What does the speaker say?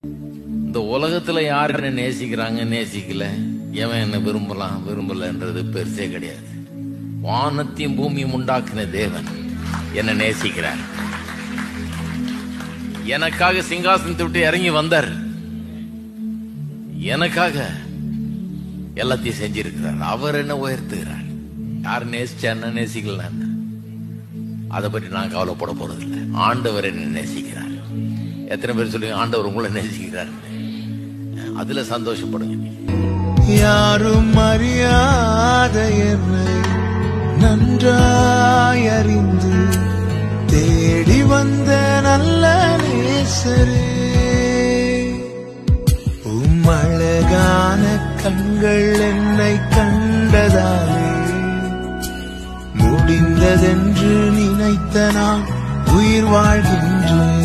இந்த உலகத்துல யார் என்ன நேசிக்கிறாங்க நேசிக்கல எவன் என்ன விரும்பலாம் விரும்பலன்றது பெருசே கிடையாது வானத்தையும் பூமியும் உண்டாக்கின தேவன் என்ன நேசிக்கிறார் எனக்காக சிங்காசனத்தை விட்டு இறங்கி வந்தார் எனக்காக எல்லாத்தையும் செஞ்சிருக்கிறார் அவர் என்ன உயர்த்துகிறார் யார் நேசிச்சா என்ன நேசிக்கலான்னு அதை பற்றி நான் கவலைப்பட போறதில்லை ஆண்டவர் என்ன நேசிக்கிறார் எத்தனை பேர் சொல்லுங்க ஆண்டவர் உங்களை நேசிக்கிறார் அதுல சந்தோஷப்படுங்க நீங்க யாரும் அறியாத என்னை நன்றாய் அறிந்து தேடி வந்த நல்ல நேசரே உம் அழகான கண்கள் என்னை கண்டதாலே முடிந்ததென்று நினைத்த நான் உயிர் வாழ்கின்றேன்